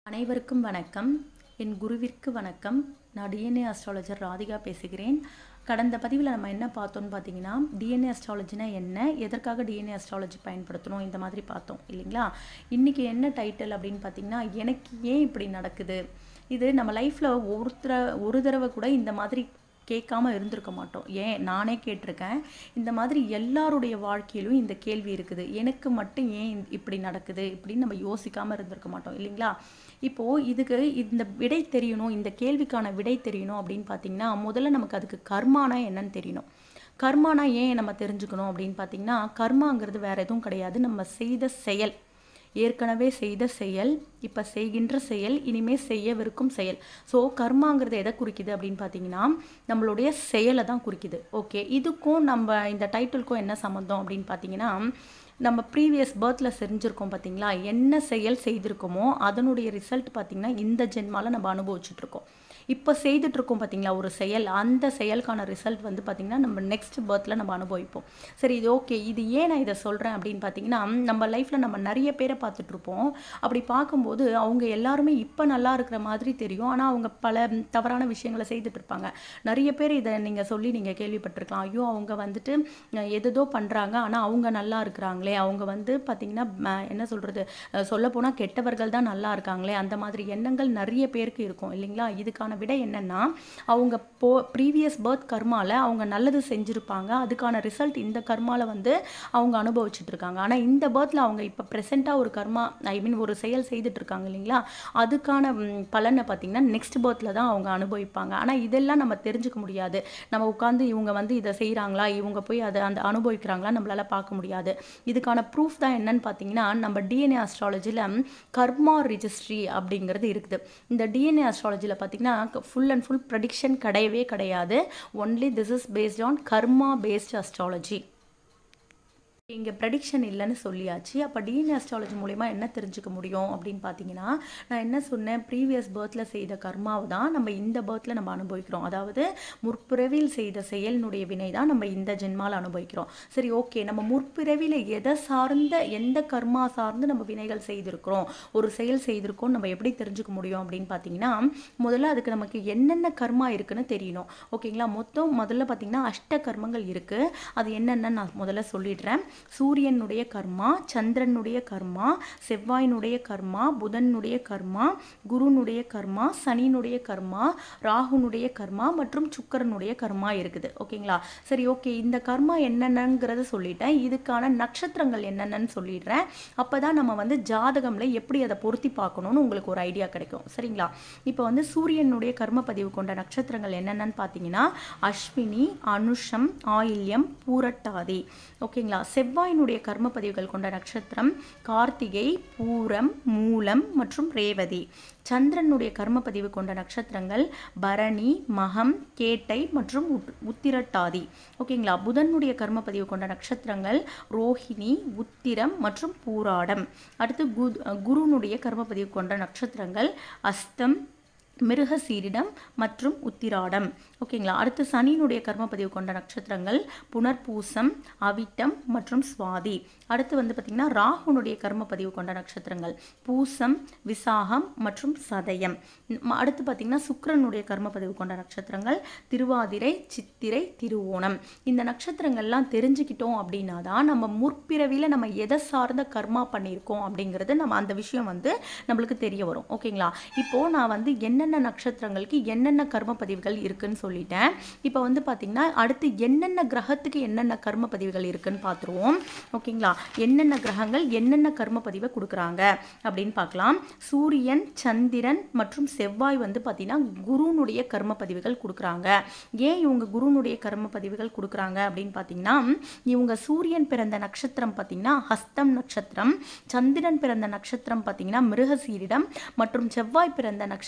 அனைவருக்கும் வணக்கம் என் குருவிற்கு வணக்கம் நான் டிஎன்ஏ அஸ்ட்ராலஜர் ராதிகா பேசுகிறேன் கடந்த பதிவில் நம்ம என்ன பார்த்தோம்னு பார்த்தீங்கன்னா டிஎன்ஏ அஸ்ட்ராலஜினா என்ன எதற்காக டிஎன்ஏ அஸ்ட்ராலஜி பயன்படுத்தணும் இந்த மாதிரி பார்த்தோம் இல்லைங்களா இன்றைக்கி என்ன டைட்டில் அப்படின்னு பார்த்தீங்கன்னா எனக்கு ஏன் இப்படி நடக்குது இது நம்ம லைஃப்பில் ஒருத்தர ஒரு தடவை கூட இந்த மாதிரி கேட்காம இருந்திருக்க மாட்டோம் ஏன் நானே கேட்டிருக்கேன் இந்த மாதிரி எல்லாருடைய வாழ்க்கையிலும் இந்த கேள்வி இருக்குது எனக்கு மட்டும் ஏன் இந்த- இப்படி நடக்குது இப்படின்னு நம்ம யோசிக்காமல் இருந்திருக்க மாட்டோம் இல்லைங்களா இப்போது இதுக்கு இந்த விடை தெரியணும் இந்த கேள்விக்கான விடை தெரியணும் அப்படின்னு பார்த்தீங்கன்னா முதல்ல நமக்கு அதுக்கு கர்மானா என்னன்னு தெரியணும் கர்மானா ஏன் நம்ம தெரிஞ்சுக்கணும் அப்படின்னு பார்த்தீங்கன்னா கர்மாங்கிறது வேற எதுவும் கிடையாது நம்ம செய்த செயல் ஏற்கனவே செய்த செயல் இப்போ செய்கின்ற செயல் இனிமே செய்யவிருக்கும் செயல் ஸோ கர்மாங்கிறது எதை குறிக்குது அப்படின்னு பார்த்தீங்கன்னா நம்மளுடைய செயலை தான் குறிக்குது ஓகே இதுக்கும் நம்ம இந்த டைட்டிலுக்கும் என்ன சம்மந்தம் அப்படின்னு பார்த்தீங்கன்னா நம்ம ப்ரீவியஸ் பர்த்தில் செஞ்சுருக்கோம் பார்த்தீங்களா என்ன செயல் செய்திருக்கோமோ அதனுடைய ரிசல்ட் பார்த்தீங்கன்னா இந்த ஜென்மால நம்ம அனுபவிச்சுட்டு இருக்கோம் இப்போ செய்துட்டு இருக்கோம் பார்த்தீங்களா ஒரு செயல் அந்த செயலுக்கான ரிசல்ட் வந்து பார்த்தீங்கன்னா நம்ம நெக்ஸ்ட் பர்த்தில் நம்ம அனுபவிப்போம் சரி இது ஓகே இது ஏன் நான் இதை சொல்கிறேன் அப்படின்னு பார்த்தீங்கன்னா நம்ம லைஃப்பில் நம்ம நிறைய பேரை பார்த்துட்டு இருப்போம் அப்படி பார்க்கும்போது அவங்க எல்லாருமே இப்போ நல்லா இருக்கிற மாதிரி தெரியும் ஆனால் அவங்க பல தவறான விஷயங்களை செய்துட்டு இருப்பாங்க நிறைய பேர் இதை நீங்கள் சொல்லி நீங்கள் கேள்விப்பட்டிருக்கலாம் ஐயோ அவங்க வந்துட்டு அஹ், எதேதோ பண்ணுறாங்க ஆனால் அவங்க நல்லா இருக்கிறாங்களே அவங்க வந்து பார்த்தீங்கன்னா ம- என்ன சொல்கிறது சொல்லப்போனால் கெட்டவர்கள் தான் நல்லா இருக்காங்களே அந்த மாதிரி எண்ணங்கள் நிறைய பேருக்கு இருக்கும் இல்லைங்களா இதுக்கான விடை என்னன்னா அவங்க போ ப்ரீவியஸ் பர்த் கர்மால அவங்க நல்லது செஞ்சுருப்பாங்க அதுக்கான ரிசல்ட் இந்த கர்மால வந்து அவங்க அனுபவிச்சுட்டு இருக்காங்க ஆனால் இந்த பர்த்தில் அவங்க இப்போ ப்ரெசென்ட்டாக ஒரு கர்மா ஐ மீன் ஒரு செயல் செய்துட்டு இருக்காங்க இல்லைங்களா அதுக்கான ம், பலனை பார்த்தீங்கன்னா நெக்ஸ்ட் பர்த்தில் தான் அவங்க அனுபவிப்பாங்க ஆனால் இதெல்லாம் நம்ம தெரிஞ்சுக்க முடியாது நம்ம உட்காந்து இவங்க வந்து இதை செய்கிறாங்களா இவங்க போய் அதை அந்த அனுபவிக்கிறாங்களா நம்மளால பார்க்க முடியாது இதுக்கான ப்ரூஃப் தான் என்னன்னு பார்த்தீங்கன்னா நம்ம டிஎன்ஏ அஸ்ட்ராலஜியில் கர்மா ரிஜிஸ்ட்ரி அப்படிங்கிறது இருக்குது இந்த டிஎன்ஏ அஸ்ட்ராலஜியில் பார்த்தீங்கன்னா ஃபுல் அண்ட் ஃபுல் ப்ரடிக்ஷன் கிடையவே கிடையாது only this is based on karma based astrology இங்கே ப்ரெடிக்ஷன் இல்லைன்னு சொல்லியாச்சு அப்போ டிஎன்ஏ அஸ்ட்ராலஜி மூலயமா என்ன தெரிஞ்சுக்க முடியும் அப்படின்னு பார்த்தீங்கன்னா நான் என்ன சொன்னேன் ப்ரீவியஸ் பர்த்தில் செய்த கர்மாவை தான் நம்ம இந்த பர்த்தில் நம்ம அனுபவிக்கிறோம் அதாவது முற்பிறவியில் செய்த செயலினுடைய வினை தான் நம்ம இந்த ஜென்மால அனுபவிக்கிறோம் சரி ஓகே நம்ம முற்பிறவியில் எதை சார்ந்த எந்த கர்மா சார்ந்து நம்ம வினைகள் செய்திருக்கிறோம் ஒரு செயல் செய்திருக்கோம் நம்ம எப்படி தெரிஞ்சுக்க முடியும் அப்படின்னு பார்த்தீங்கன்னா முதல்ல அதுக்கு நமக்கு என்னென்ன கர்மா இருக்குன்னு தெரியணும் ஓகேங்களா மொத்தம் முதல்ல பார்த்தீங்கன்னா அஷ்ட கர்மங்கள் இருக்குது அது என்னென்னு நான் முதல்ல சொல்லிடுறேன் சூரியனுடைய கர்மா சந்திரனுடைய கர்மா செவ்வாயினுடைய கர்மா புதனுடைய கர்மா குருனுடைய கர்மா சனியினுடைய கர்மா ராகுனுடைய கர்மா மற்றும் சுக்கரனுடைய கர்மா இருக்குது ஓகேங்களா சரி ஓகே இந்த கர்மா என்னென்னங்கிறத சொல்லிட்டேன் இதுக்கான நட்சத்திரங்கள் என்னென்னன்னு சொல்லிடுறேன் அப்போ தான் நம்ம வந்து ஜாதகம்ல எப்படி அதை பொருத்தி பார்க்கணும்னு உங்களுக்கு ஒரு ஐடியா கிடைக்கும் சரிங்களா இப்போ வந்து சூரியனுடைய கர்ம பதிவு கொண்ட நட்சத்திரங்கள் என்னென்னன்னு பார்த்தீங்கன்னா அஸ்வினி அனுஷம் ஆயில்யம் பூரட்டாதி ஓகேங்களா செவ்வாயினுடைய கர்ம பதிவுகள் கொண்ட நட்சத்திரம் கார்த்திகை பூரம் மூலம் மற்றும் ரேவதி சந்திரனுடைய கர்ம பதிவு கொண்ட நட்சத்திரங்கள் பரணி மகம் கேட்டை மற்றும் உத்- உத்திரட்டாதி ஓகேங்களா புதனுடைய கர்ம பதிவு கொண்ட நட்சத்திரங்கள் ரோஹிணி உத்திரம் மற்றும் பூராடம் அடுத்து குத்- குருனுடைய கர்ம பதிவு கொண்ட நட்சத்திரங்கள் அஸ்தம் மிருகசீரிடம் மற்றும் உத்திராடம் ஓகேங்களா அடுத்து சனியினுடைய கர்மப்பதிவு கொண்ட நட்சத்திரங்கள் புனர்பூசம் அவிட்டம் மற்றும் சுவாதி அடுத்து வந்து பார்த்திங்கன்னா ராகுனுடைய கர்மப்பதிவு கொண்ட நட்சத்திரங்கள் பூசம் விசாகம் மற்றும் சதயம் ம், அடுத்து பார்த்திங்கன்னா சுக்கிரனுடைய கர்மப்பதிவு கொண்ட நட்சத்திரங்கள் திருவாதிரை சித்திரை திருவோணம் இந்த நட்சத்திரங்கள்லாம் தெரிஞ்சுக்கிட்டோம் அப்படின்னா தான் நம்ம முற்பிறவியில் நம்ம எதை சார்ந்த கர்மா பண்ணியிருக்கோம் அப்படிங்கிறது நம்ம அந்த விஷயம் வந்து நம்மளுக்கு தெரிய வரும் ஓகேங்களா இப்போது நான் வந்து என்னென்ன நட்சத்திரங்களுக்கு என்னென்ன கர்ம பதிவுகள் இருக்குன்னு சொல்லிட்டேன் இப்போ வந்து பார்த்திங்கன்னா அடுத்து என்னென்ன கிரகத்துக்கு என்னென்ன கர்ம பதிவுகள் இருக்குன்னு பார்த்துருவோம் ஓகேங்களா என்னென்ன கிரகங்கள் என்னென்ன கர்ம பதிவை கொடுக்குறாங்க அப்படின்னு பார்க்கலாம் சூரியன் சந்திரன் மற்றும் செவ்வாய் வந்து பார்த்திங்கன்னா குருனுடைய கர்ம பதிவுகள் கொடுக்குறாங்க ஏன் இவங்க குருனுடைய கர்ம பதிவுகள் கொடுக்குறாங்க அப்படின்னு பார்த்தீங்கன்னா இவங்க சூரியன் பிறந்த நட்சத்திரம் பார்த்தீங்கன்னா ஹஸ்தம் நட்சத்திரம் சந்திரன் பிறந்த நட்சத்திரம் பார்த்தீங்கன்னா மிருகசீரிடம் மற்றும் செவ்வாய் பிறந்த நட்சத்திரம்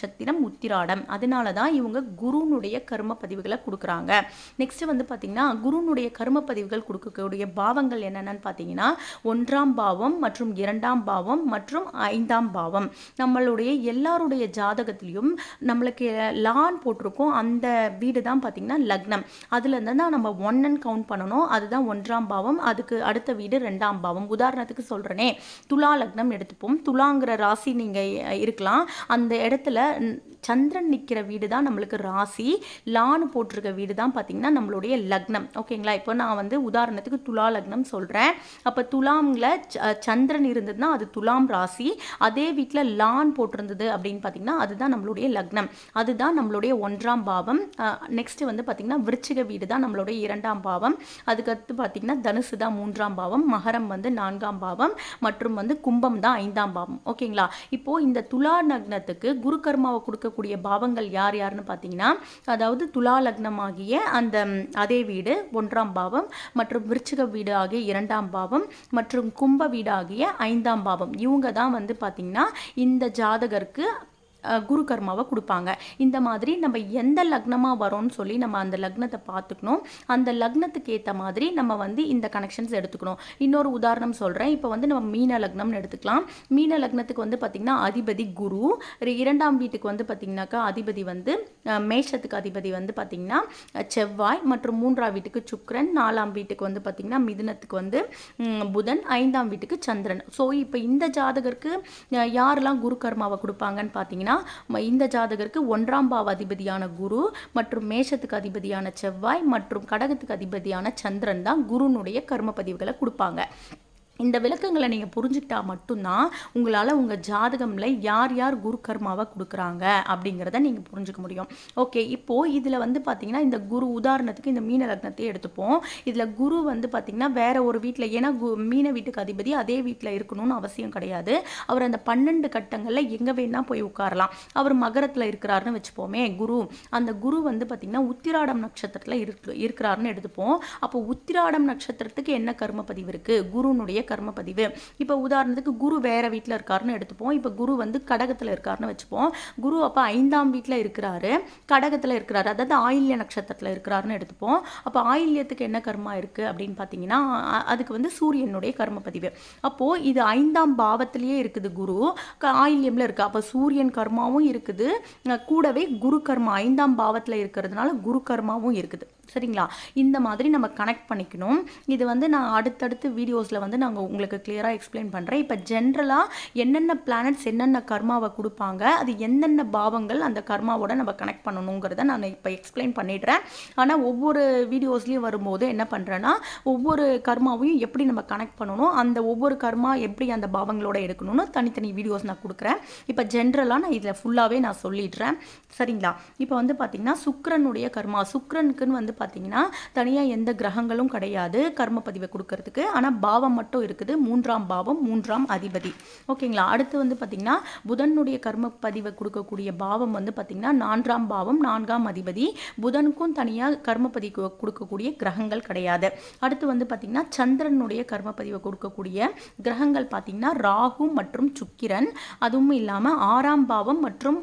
உத்திராடம் அதனால தான் இவங்க குருனுடைய கர்ம பதிவுகளை கொடுக்குறாங்க நெக்ஸ்ட் வந்து பார்த்தீங்கன்னா குருனுடைய கர்ம பதிவுகள் கொடுக்கக்கூடிய பாவங்கள் என்னென்னு பார்த்தீங்கன்னா ஒன்றாம் பாவம் மற்றும் இரண்டாம் பாவம் மற்றும் ஐந்தாம் பாவம் நம்மளுடைய எல்லாருடைய ஜாதகத்திலையும் நம்மளுக்கு லான் போட்டிருக்கோம் அந்த வீடு தான் பார்த்தீங்கன்னா லக்னம் அதுலேருந்து தான் நம்ம ஒன்னு கவுண்ட் பண்ணணும் அதுதான் ஒன்றாம் பாவம் அதுக்கு அடுத்த வீடு ரெண்டாம் பாவம் உதாரணத்துக்கு சொல்கிறேனே துலா லக்னம் எடுத்துப்போம் துலாங்கிற ராசி நீங்கள் இருக்கலாம் அந்த இடத்துல ம், சந்திரன் நிற்கிற வீடு தான் நம்மளுக்கு ராசி லான்னு போட்டிருக்க வீடு தான் பார்த்தீங்கன்னா நம்மளுடைய லக்னம் ஓகேங்களா இப்போ நான் வந்து உதாரணத்துக்கு துலா லக்னம் சொல்கிறேன் அப்போ துலாம்ல ச- சந்திரன் இருந்ததுன்னா அது துலாம் ராசி அதே வீட்டில் லான் போட்டிருந்தது அப்படின்னு பார்த்தீங்கன்னா அதுதான் நம்மளுடைய லக்னம் அதுதான் நம்மளுடைய ஒன்றாம் பாவம் நெக்ஸ்ட் வந்து பார்த்தீங்கன்னா விருச்சிக வீடு தான் நம்மளுடைய இரண்டாம் பாவம் அதுக்கடுத்து பார்த்தீங்கன்னா தனுசு தான் மூன்றாம் பாவம் மகரம் வந்து நான்காம் பாவம் மற்றும் வந்து கும்பம் தான் ஐந்தாம் பாவம் ஓகேங்களா இப்போ இந்த துலா லக்னத்துக்கு குரு கர்மாவை கொடுக்கக்கூடிய பாவங்கள் யார் யாருன்னு பார்த்தீங்கன்னா அதாவது துலா லக்னமாகிய அந்த ம், அதே வீடு ஒன்றாம் பாவம் மற்றும் விருச்சிக வீடு ஆகிய இரண்டாம் பாவம் மற்றும் கும்ப வீடு ஆகிய ஐந்தாம் பாவம் இவங்க தான் வந்து பார்த்தீங்கன்னா இந்த ஜாதகருக்கு அஹ், குரு கர்மாவை கொடுப்பாங்க இந்த மாதிரி நம்ம எந்த லக்னமாக வரோம்னு சொல்லி நம்ம அந்த லக்னத்தை பார்த்துக்கணும் அந்த லக்னத்துக்கு ஏற்ற மாதிரி நம்ம வந்து இந்த கனெக்ஷன்ஸ் எடுத்துக்கணும் இன்னொரு உதாரணம் சொல்கிறேன் இப்போ வந்து நம்ம மீன லக்னம்னு எடுத்துக்கலாம் மீன லக்னத்துக்கு வந்து பார்த்திங்கன்னா அதிபதி குரு இரு- இரண்டாம் வீட்டுக்கு வந்து பார்த்திங்கனாக்கா அதிபதி வந்து அஹ், மேஷத்துக்கு அதிபதி வந்து பார்த்திங்கன்னா அஹ், செவ்வாய் மற்றும் மூன்றாம் வீட்டுக்கு சுக்கிரன் நாலாம் வீட்டுக்கு வந்து பார்த்திங்கன்னா மிதுனத்துக்கு வந்து ம், புதன் ஐந்தாம் வீட்டுக்கு சந்திரன் ஸோ இப்போ இந்த ஜாதகருக்கு அஹ், யாரெல்லாம் குரு கர்மாவை கொடுப்பாங்கன்னு பார்த்தீங்கன்னா ம- இந்த ஜாதகருக்கு ஒன்றாம் பாவ அதிபதியான குரு மற்றும் மேஷத்துக்கு அதிபதியான செவ்வாய் மற்றும் கடகத்துக்கு அதிபதியான சந்திரன் தான் குருனுடைய கர்ம பதிவுகளை கொடுப்பாங்க இந்த விளக்கங்களை நீங்கள் புரிஞ்சுக்கிட்டா மட்டும்தான் உங்களால் உங்கள் ஜாதகம்ல யார் யார் குரு கர்மாவை கொடுக்குறாங்க அப்படிங்கிறத நீங்கள் புரிஞ்சுக்க முடியும் ஓகே இப்போது இதில் வந்து பார்த்தீங்கன்னா இந்த குரு உதாரணத்துக்கு இந்த மீன லக்னத்தையே எடுத்துப்போம் இதில் குரு வந்து பார்த்தீங்கன்னா வேற ஒரு வீட்டில் ஏன்னா கு மீன வீட்டுக்கு அதிபதி அதே வீட்டில் இருக்கணும்னு அவசியம் கிடையாது அவர் அந்த பன்னெண்டு கட்டங்களில் எங்கே வேணா போய் உட்காரலாம் அவர் மகரத்தில் இருக்கிறாருன்னு வச்சுப்போமே குரு அந்த குரு வந்து பார்த்திங்கன்னா உத்திராடம் நட்சத்திரத்தில் இருக்கு இருக்கிறாருன்னு எடுத்துப்போம் அப்போ உத்திராடம் நட்சத்திரத்துக்கு என்ன கர்ம பதிவு இருக்குது குருனுடைய கர்ம பதிவு இப்போ உதாரணத்துக்கு குரு வேற வீட்டில் இருக்காருன்னு எடுத்துப்போம் இப்போ குரு வந்து கடகத்தில் இருக்காருன்னு வச்சுப்போம் குரு அப்போ ஐந்தாம் வீட்டில் இருக்கிறாரு கடகத்தில் இருக்கிறாரு அதாவது ஆயில்ய நட்சத்திரத்தில் இருக்கிறாருன்னு எடுத்துப்போம் அப்போ ஆயில்யத்துக்கு என்ன கர்மா இருக்குது அப்படின்னு பார்த்தீங்கன்னா அ- அதுக்கு வந்து சூரியனுடைய கர்ம பதிவு அப்போது இது ஐந்தாம் பாவத்திலேயே இருக்குது குரு க- ஆயில்யம்ல இருக்குது அப்போ சூரியன் கர்மாவும் இருக்குது அஹ் கூடவே குரு கர்மா ஐந்தாம் பாவத்தில் இருக்கிறதுனால குரு கர்மாவும் இருக்குது சரிங்களா இந்த மாதிரி நம்ம கனெக்ட் பண்ணிக்கணும் இது வந்து நான் அடுத்தடுத்து வீடியோஸில் வந்து நாங்கள் உங்களுக்கு கிளியராக எக்ஸ்பிளைன் பண்ணுறேன் இப்போ ஜென்ரலாக என்னென்ன பிளானட்ஸ் என்னென்ன கர்மாவை கொடுப்பாங்க அது என்னென்ன பாவங்கள் அந்த கர்மாவோட நம்ம கனெக்ட் பண்ணணுங்கிறத நான் இப்போ எக்ஸ்பிளைன் பண்ணிடுறேன் ஆனால் ஒவ்வொரு வீடியோஸ்லேயும் வரும்போது என்ன பண்ணுறேன்னா ஒவ்வொரு கர்மாவையும் எப்படி நம்ம கனெக்ட் பண்ணணும் அந்த ஒவ்வொரு கர்மா எப்படி அந்த பாவங்களோட எடுக்கணும்னு தனித்தனி வீடியோஸ் நான் கொடுக்குறேன் இப்போ ஜென்ரலாக நான் இதில் ஃபுல்லாகவே நான் சொல்லிடுறேன் சரிங்களா இப்போ வந்து பார்த்திங்கன்னா சுக்கிரனுடைய கர்மா சுக்கிரனுக்குன்னு வந்து பார்த்திங்கன்னா தனியாக எந்த கிரகங்களும் கிடையாது கர்ம பதிவை கொடுக்கறதுக்கு ஆனால் பாவம் மட்டும் இருக்குது மூன்றாம் பாவம் மூன்றாம் அதிபதி ஓகேங்களா அடுத்து வந்து பார்த்திங்கன்னா புதனுடைய கர்ம பதிவை கொடுக்கக்கூடிய பாவம் வந்து பார்த்திங்கன்னா நான்காம் பாவம் நான்காம் அதிபதி புதனுக்கும் தனியாக கர்ம பதிவு கொடுக்கக்கூடிய கிரகங்கள் கிடையாது அடுத்து வந்து பார்த்திங்கன்னா சந்திரனுடைய கர்ம பதிவை கொடுக்கக்கூடிய கிரகங்கள் பார்த்திங்கன்னா ராகு மற்றும் சுக்கிரன் அதுவும் இல்லாமல் ஆறாம் பாவம் மற்றும்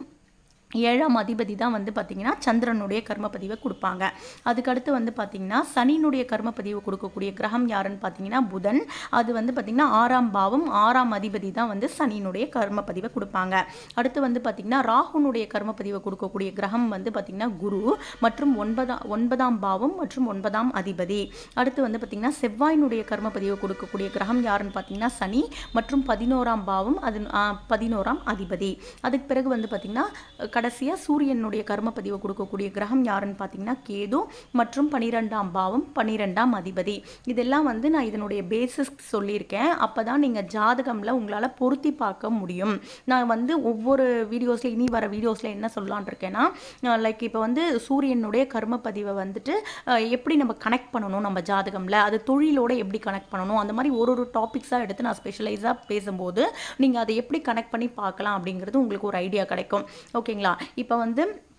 ஏழாம் அதிபதி தான் வந்து பார்த்திங்கன்னா சந்திரனுடைய கர்மப்பதிவை கொடுப்பாங்க அதுக்கடுத்து வந்து பார்த்திங்கன்னா சனியினுடைய கர்மப்பதிவை கொடுக்கக்கூடிய கிரகம் யாருன்னு பார்த்தீங்கன்னா புதன் அது வந்து பார்த்திங்கன்னா ஆறாம் பாவம் ஆறாம் அதிபதி தான் வந்து சனியினுடைய கர்மப்பதிவை கொடுப்பாங்க அடுத்து வந்து பார்த்திங்கன்னா ராகுனுடைய கர்மப்பதிவை கொடுக்கக்கூடிய கிரகம் வந்து பார்த்திங்கன்னா குரு மற்றும் ஒன்பதாம் ஒன்பதாம் பாவம் மற்றும் ஒன்பதாம் அதிபதி அடுத்து வந்து பார்த்திங்கன்னா செவ்வாயினுடைய கர்மப்பதிவை கொடுக்கக்கூடிய கிரகம் யாருன்னு பார்த்தீங்கன்னா சனி மற்றும் பதினோராம் பாவம் அது ஆ, பதினோராம் அதிபதி அதுக்கு பிறகு வந்து பார்த்திங்கன்னா கடைசியாக சூரியனுடைய கர்மப்பதிவை கொடுக்கக்கூடிய கிரகம் யாருன்னு பார்த்தீங்கன்னா கேது மற்றும் பனிரெண்டாம் பாவம் பன்னிரெண்டாம் அதிபதி இதெல்லாம் வந்து நான் இதனுடைய பேசிஸ் சொல்லியிருக்கேன் அப்போ தான் நீங்கள் ஜாதகமில் உங்களால் பொருத்தி பார்க்க முடியும் நான் வந்து ஒவ்வொரு வீடியோஸில் இனி வர வீடியோஸில் என்ன சொல்லலான் இருக்கேன்னா லைக் இப்போ வந்து சூரியனுடைய கர்மப்பதிவை வந்துட்டு அஹ், எப்படி நம்ம கனெக்ட் பண்ணணும் நம்ம ஜாதகமில் அது தொழிலோட எப்படி கனெக்ட் பண்ணணும் அந்த மாதிரி ஒரு ஒரு டாபிக்ஸாக எடுத்து நான் ஸ்பெஷலைஸாக பேசும்போது நீங்கள் அதை எப்படி கனெக்ட் பண்ணி பார்க்கலாம் அப்படிங்கிறது உங்களுக்கு ஒரு ஐடியா கிடைக்கும் ஓகேங்களா இப்போ வந்து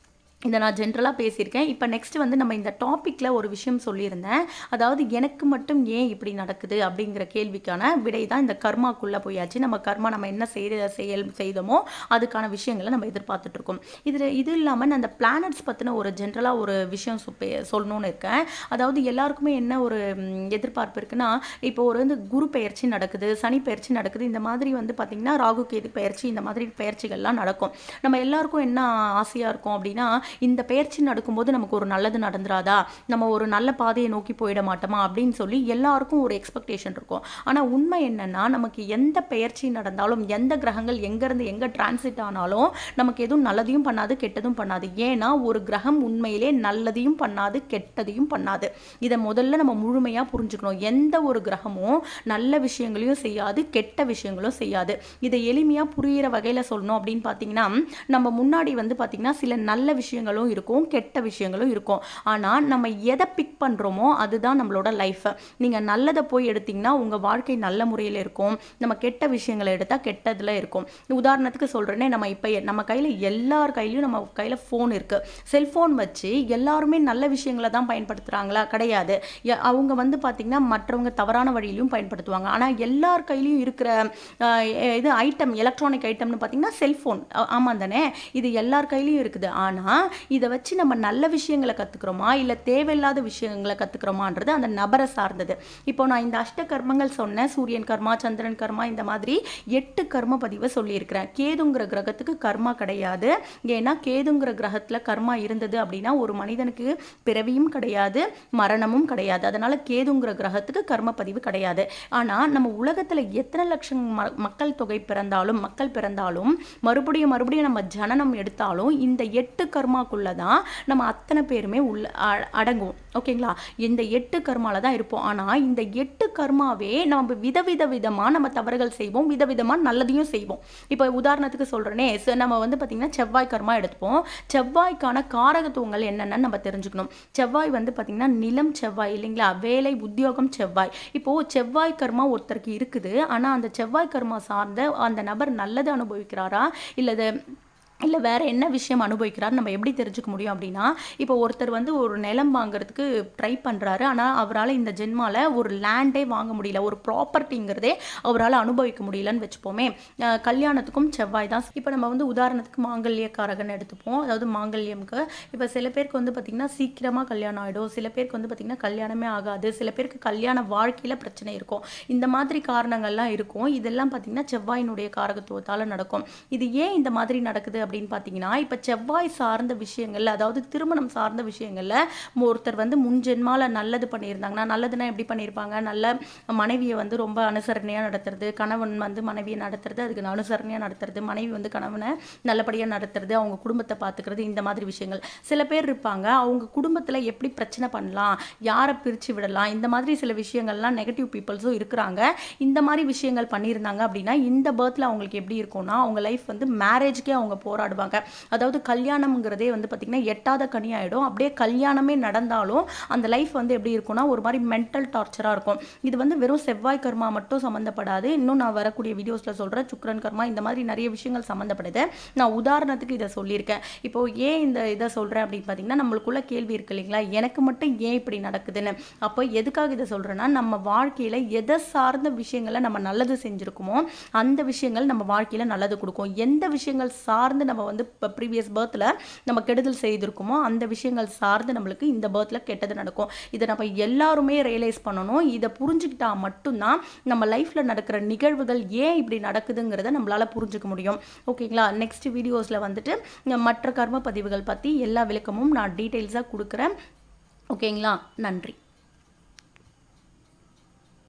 இதை நான் ஜென்ரலாக பேசியிருக்கேன் இப்போ நெக்ஸ்ட் வந்து நம்ம இந்த டாப்பிக்கில் ஒரு விஷயம் சொல்லியிருந்தேன் அதாவது எனக்கு மட்டும் ஏன் இப்படி நடக்குது அப்படிங்கிற கேள்விக்கான விடை தான் இந்த கர்மாக்குள்ளே போயாச்சு நம்ம கர்மா நம்ம என்ன செய்ய செயல் செய்தோமோ அதுக்கான விஷயங்களை நம்ம எதிர்பார்த்துட்டு இருக்கோம் இதில் இது இல்லாமல் நான் அந்த பிளானட்ஸ் பற்றின ஒரு ஜென்ரலாக ஒரு விஷயம் சொ- சொல்லணும்னு இருக்கேன் அதாவது எல்லாருக்குமே என்ன ஒரு ம், எதிர்பார்ப்பு இருக்குன்னா இப்போ ஒரு வந்து குரு பெயர்ச்சி நடக்குது சனி பெயர்ச்சி நடக்குது இந்த மாதிரி வந்து பார்த்திங்கன்னா ராகு கேது பெயர்ச்சி இந்த மாதிரி பெயர்ச்சிகள்லாம் நடக்கும் நம்ம எல்லாருக்கும் என்ன ஆசையாக இருக்கும் அப்படின்னா இந்த பெயர்ச்சி நடக்கும்போது நமக்கு ஒரு நல்லது நடந்துராதா நம்ம ஒரு நல்ல பாதையை நோக்கி போயிட மாட்டோமா அப்படின்னு சொல்லி எல்லாருக்கும் ஒரு எக்ஸ்பெக்டேஷன் இருக்கும் ஆனால் உண்மை என்னன்னா நமக்கு எந்த பெயர்ச்சி நடந்தாலும் எந்த கிரகங்கள் எங்கேருந்து எங்கே டிரான்சிட் ஆனாலும் நமக்கு எதுவும் நல்லதையும் பண்ணாது கெட்டதும் பண்ணாது ஏன்னா ஒரு கிரகம் உண்மையிலே நல்லதையும் பண்ணாது கெட்டதையும் பண்ணாது இதை முதல்ல நம்ம முழுமையாக புரிஞ்சுக்கணும் எந்த ஒரு கிரகமும் நல்ல விஷயங்களையும் செய்யாது கெட்ட விஷயங்களும் செய்யாது இதை எளிமையாக புரியிற வகையில் சொல்லணும் அப்படின்னு பார்த்தீங்கன்னா நம்ம முன்னாடி வந்து பார்த்தீங்கன்னா சில நல்ல விஷயங்களும் இருக்கும் கெட்ட விஷயங்களும் இருக்கும் ஆனால் நம்ம எதை பிக் பண்ணுறோமோ அதுதான் நம்மளோட லைஃப் நீங்கள் நல்லதை போய் எடுத்தீங்கன்னா உங்கள் வாழ்க்கை நல்ல முறையில் இருக்கும் நம்ம கெட்ட விஷயங்களை எடுத்தால் கெட்டதில் இருக்கும் உதாரணத்துக்கு சொல்கிறேனே நம்ம இப்போ நம்ம கையில் எல்லார் கையிலையும் நம்ம கையில் ஃபோன் இருக்குது செல்ஃபோன் வச்சு எல்லாருமே நல்ல விஷயங்களை தான் பயன்படுத்துகிறாங்களா கிடையாது எ- அவங்க வந்து பார்த்திங்கன்னா மற்றவங்க தவறான வழியிலையும் பயன்படுத்துவாங்க ஆனால் எல்லார் கையிலையும் இருக்கிற அஹ், இது ஐட்டம் எலக்ட்ரானிக் ஐட்டம்னு பார்த்தீங்கன்னா செல்ஃபோன் ஆமாம் தானே இது எல்லார் கையிலையும் இருக்குது ஆனால் இதை வச்சு நம்ம நல்ல விஷயங்களை கற்றுக்குறோமா இல்லை தேவையில்லாத விஷயங்களை கற்றுக்குறோமான்றது அந்த நபரை சார்ந்தது இப்போ நான் இந்த அஷ்ட கர்மங்கள் சொன்னேன் சூரியன் கர்மா சந்திரன் கர்மா இந்த மாதிரி எட்டு கர்ம பதிவை சொல்லியிருக்கிறேன் கேதுங்கிற கிரகத்துக்கு கர்மா கிடையாது ஏன்னா கேதுங்கிற கிரகத்தில் கர்மா இருந்தது அப்படின்னா ஒரு மனிதனுக்கு பிறவியும் கிடையாது மரணமும் கிடையாது அதனால கேதுங்கிற கிரகத்துக்கு கர்ம பதிவு கிடையாது ஆனால் நம்ம உலகத்தில் எத்தனை லட்சம் ம- மக்கள் தொகை பிறந்தாலும் மக்கள் பிறந்தாலும் மறுபடியும் மறுபடியும் நம்ம ஜனனம் எடுத்தாலும் இந்த எட்டு கர்மாக்குள்ள தான் நம்ம அத்தனை பேருமே உள்ள அ- அடங்குவோம் ஓகேங்களா இந்த எட்டு கர்மால தான் இருப்போம் ஆனால் இந்த எட்டு கர்மாவே நம்ம விதவித விதமாக நம்ம தவறுகள் செய்வோம் விதவிதமாக நல்லதையும் செய்வோம் இப்போ உதாரணத்துக்கு சொல்கிறேனே நம்ம வந்து பார்த்திங்கன்னா செவ்வாய் கர்மா எடுத்துப்போம் செவ்வாய்க்கான காரகத்துவங்கள் என்னென்னு நம்ம தெரிஞ்சுக்கணும் செவ்வாய் வந்து பார்த்திங்கன்னா நிலம் செவ்வாய் இல்லைங்களா வேலை உத்தியோகம் செவ்வாய் இப்போது செவ்வாய் கர்மா ஒருத்தருக்கு இருக்குது ஆனால் அந்த செவ்வாய் கர்மா சார்ந்த அந்த நபர் நல்லது அனுபவிக்கிறாரா இல்லை இல்லை வேற என்ன விஷயம் அனுபவிக்கிறார் நம்ம எப்படி தெரிஞ்சுக்க முடியும் அப்படின்னா இப்போ ஒருத்தர் வந்து ஒரு நிலம் வாங்குறதுக்கு ட்ரை பண்ணுறாரு ஆனால் அவரால் இந்த ஜென்மால ஒரு லேண்டே வாங்க முடியல ஒரு ப்ராப்பர்ட்டிங்கிறதே அவரால் அனுபவிக்க முடியலன்னு வச்சுப்போமே அஹ் கல்யாணத்துக்கும் செவ்வாய் தான் இப்போ நம்ம வந்து உதாரணத்துக்கு மாங்கல்யக்காரகன் எடுத்துப்போம் அதாவது மாங்கல்யம்க்கு இப்போ சில பேருக்கு வந்து பார்த்திங்கன்னா சீக்கிரமாக கல்யாணம் ஆகிடும் சில பேருக்கு வந்து பார்த்திங்கன்னா கல்யாணமே ஆகாது சில பேருக்கு கல்யாண வாழ்க்கையில் பிரச்சனை இருக்கும் இந்த மாதிரி காரணங்கள்லாம் இருக்கும் இதெல்லாம் பார்த்திங்கன்னா செவ்வாயினுடைய காரகத்துவத்தால் நடக்கும் இது ஏன் இந்த மாதிரி நடக்குது அப்படின்னு பார்த்தீங்கன்னா இப்போ செவ்வாய் சார்ந்த விஷயங்கள்ல அதாவது திருமணம் சார்ந்த விஷயங்கள்ல ஒருத்தர் வந்து முன் ஜென்மால நல்லது பண்ணியிருந்தாங்கன்னா நல்லதுன்னா எப்படி பண்ணியிருப்பாங்க நல்ல மனைவியை வந்து ரொம்ப அனுசரணையாக நடத்துறது கணவன் வந்து மனைவியை நடத்துறது அதுக்கு அனுசரணையாக நடத்துறது மனைவி வந்து கணவனை நல்லபடியாக நடத்துறது அவங்க குடும்பத்தை பார்த்துக்கிறது இந்த மாதிரி விஷயங்கள் சில பேர் இருப்பாங்க அவங்க குடும்பத்தில் எப்படி பிரச்சனை பண்ணலாம் யாரை பிரித்து விடலாம் இந்த மாதிரி சில விஷயங்கள்லாம் நெகட்டிவ் பீப்புள்ஸும் இருக்கிறாங்க இந்த மாதிரி விஷயங்கள் பண்ணியிருந்தாங்க அப்படின்னா இந்த பேர்த்தில் அவங்களுக்கு எப்படி இருக்கும்னா அவங்க லைஃப் வந்து மேரேஜ்க்கே அவங்க போராடுவாங்க அதாவது கல்யாணம்ங்கிறதே வந்து பார்த்திங்கன்னா எட்டாத கனி ஆகிடும் அப்படியே கல்யாணமே நடந்தாலும் அந்த லைஃப் வந்து எப்படி இருக்கும்னா ஒரு மாதிரி மென்டல் டார்ச்சராக இருக்கும் இது வந்து வெறும் செவ்வாய் கர்மா மட்டும் சம்மந்தப்படாது இன்னும் நான் வரக்கூடிய வீடியோஸில் சொல்கிறேன் சுக்ரன் கர்மா இந்த மாதிரி நிறைய விஷயங்கள் சம்மந்தப்படுது நான் உதாரணத்துக்கு இதை சொல்லியிருக்கேன் இப்போ ஏன் இந்த இதை சொல்கிறேன் அப்படின்னு பார்த்தீங்கன்னா நம்மளுக்குள்ள கேள்வி இருக்கு இல்லைங்களா எனக்கு மட்டும் ஏன் இப்படி நடக்குதுன்னு அப்போ எதுக்காக இதை சொல்கிறேன்னா நம்ம வாழ்க்கையில் எதை சார்ந்த விஷயங்களை நம்ம நல்லது செஞ்சுருக்கோமோ அந்த விஷயங்கள் நம்ம வாழ்க்கையில் நல்லது கொடுக்கும் எந்த விஷயங்கள் சார்ந்து நம்ம வந்து இப்போ ப்ரீவியஸ் பேர்த்தில் நம்ம கெடுதல் செய்திருக்கோமோ அந்த விஷயங்கள் சார்ந்து நம்மளுக்கு இந்த பேர்த்தில் கெட்டது நடக்கும் இதை நம்ம எல்லாருமே ரியலைஸ் பண்ணணும் இதை புரிஞ்சுக்கிட்டா மட்டும்தான் நம்ம லைஃப்பில் நடக்கிற நிகழ்வுகள் ஏன் இப்படி நடக்குதுங்கிறத நம்மளால் புரிஞ்சுக்க முடியும் ஓகேங்களா நெக்ஸ்ட் வீடியோஸில் வந்துட்டு மற்ற கர்ம பதிவுகள் பற்றி எல்லா விளக்கமும் நான் டீட்டெயில்ஸாக கொடுக்குறேன் ஓகேங்களா நன்றி